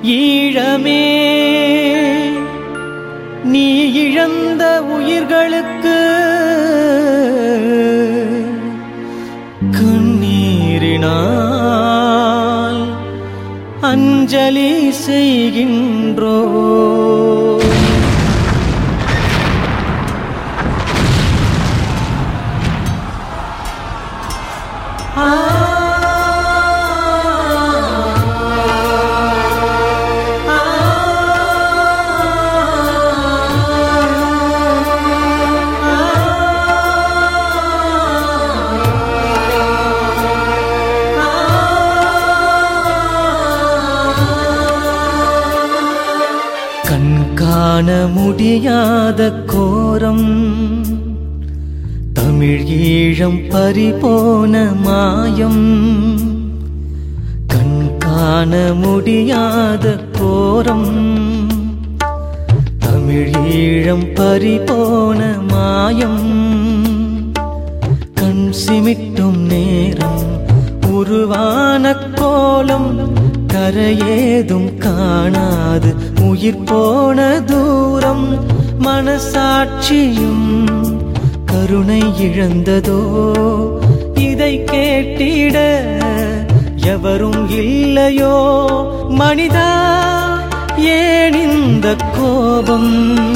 ஈழமே நீ இழந்த உயிர்களுக்கு கண்ணீரினால் அஞ்சலி செய்கின்றோ கண் காண முடியாத கோரம் தமிழ் ஈழம் பறிபோன மாயம் கண் காண முடியாத கோரம் தமிழ் ஈழம் பறிபோன மாயம் கண் சிமிட்டும் நேரம் உருவான கோலம் கரையேதும் காணாது உயிர் போன தூரம் மனசாட்சியும் கருணை இழந்ததோ இதை கேட்டிட எவரும் இல்லையோ மனிதா ஏன் இந்த கோபம்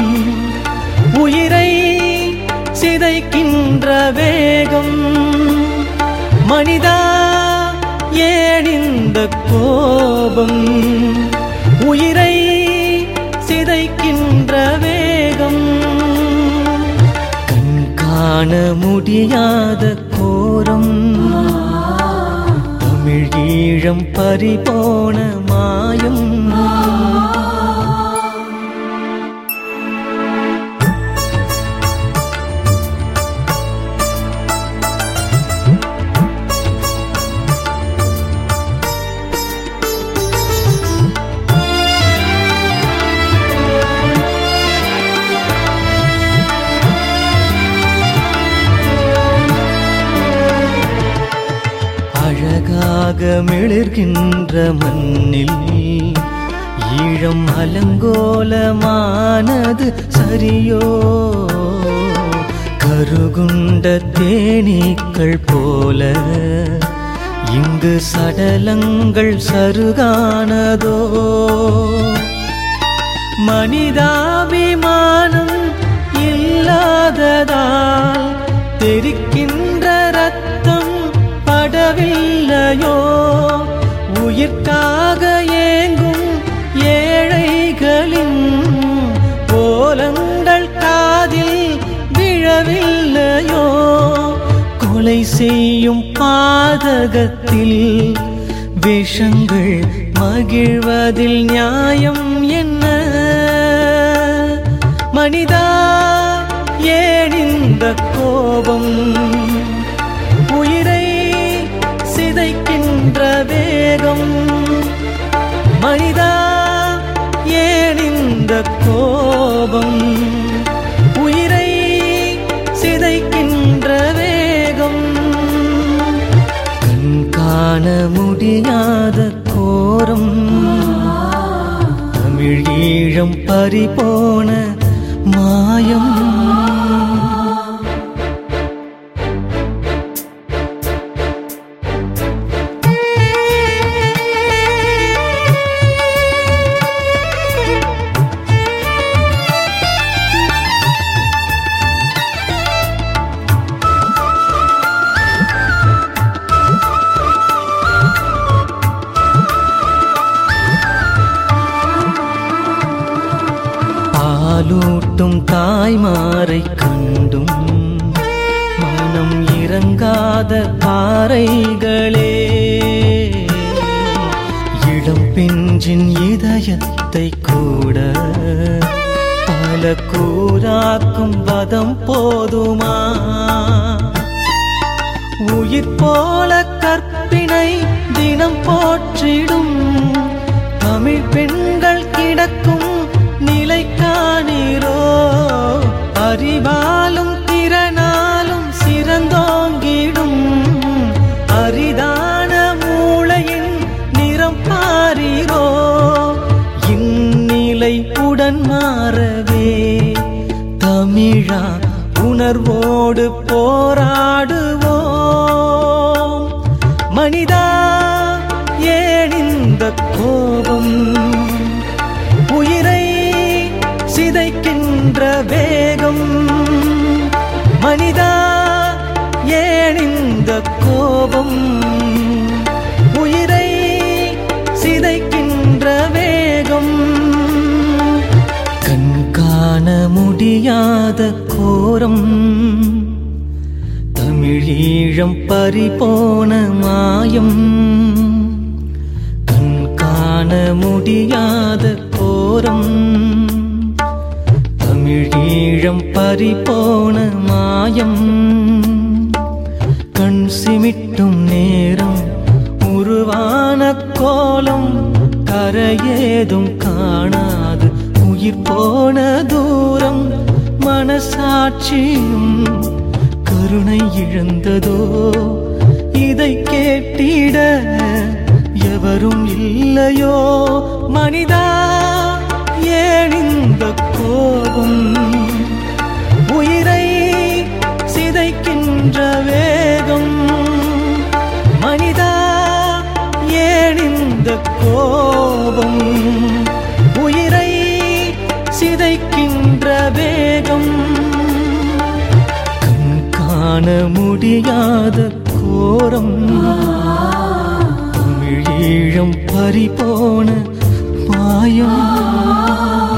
உயிரை சிதைக்கின்ற வேகம் மனிதா ஏன் இந்த கோபம் உயிரை சிதைக்கின்ற வேகம் கண் காண முடியாத கோரம் தமிழ் ஈழம் பறிபோன மாயம் அழகாக மிளர்கின்ற மண்ணில் ஈழம் அலங்கோலமானது சரியோ கருகுண்ட தேனீக்கள் போல இங்கு சடலங்கள் சருகானதோ மனிதாபிமானம் இல்லாததால் தெரிக்கின்ற ரத்தம் படவில்லையோ உயிர்க்காக ஏங்கும் ஏழைகளின் கோலங்கள் காதில் விழவில்லையோ கொலை செய்யும் பாதகத்தில் விஷங்கள் மகிழ்வதில் நியாயம் என்ன மனிதா ஏன் இந்த கோபம் உயிரை சிதைக்கின்ற வேகம் மனிதா ஏன் இந்த கோபம் உயிரை சிதைக்கின்ற வேகம் கண் காண முடியாத கோரம் தமிழ் ஈழம் பறிபோன மாயம் பாலூட்டும் தாய்மாரை கண்டும் மனம் இறங்காத பாறைகளே இளம் பெஞ்சின் இதயத்தை கூட பல கூறாக்கும் வதம் போதுமா உயிர் போல கற்பினை தினம் போற்றிடும் தமிழ் பெண்கள் கிடக்கும் நிலை காணீரோ அறிவாலும் திறனாலும் சிறந்தோங்கிடும் அரிதான மூளையின் நிறம் பாரீரோ தமிழா உணர்வோடு போராடுவோம் மனிதா ஏன் இந்த கோபம் உயிரை சிதைக்கின்ற வேகம் மனிதா ஏன் இந்த கோபம் உயிரை சிதைக்கின்ற வேகம் கண் காண முடியாத கோரம் தமிழீழம் பறிபோன மாயம் கண் காண முடியாத கோரம் தமிழீழம் பறிபோன மாயம் கண் சிமிட்டும் நேரம் உருவான கோலம் கரையேதும் காணாது உயிர் போன தூரம் மனசாட்சியும் கருணை இழந்ததோ இதை கேட்டிட எவரும் இல்லையோ மனிதா ஏன் இந்த கோபம் உயிரை சிதைக்கின்ற வேகம் மனிதா ஏன் இந்த கோபம் உயிரை சிதைக்கின்ற வேகம் கண் காண முடியாத கோரம் தமிழீழம் பறிபோன மாயம்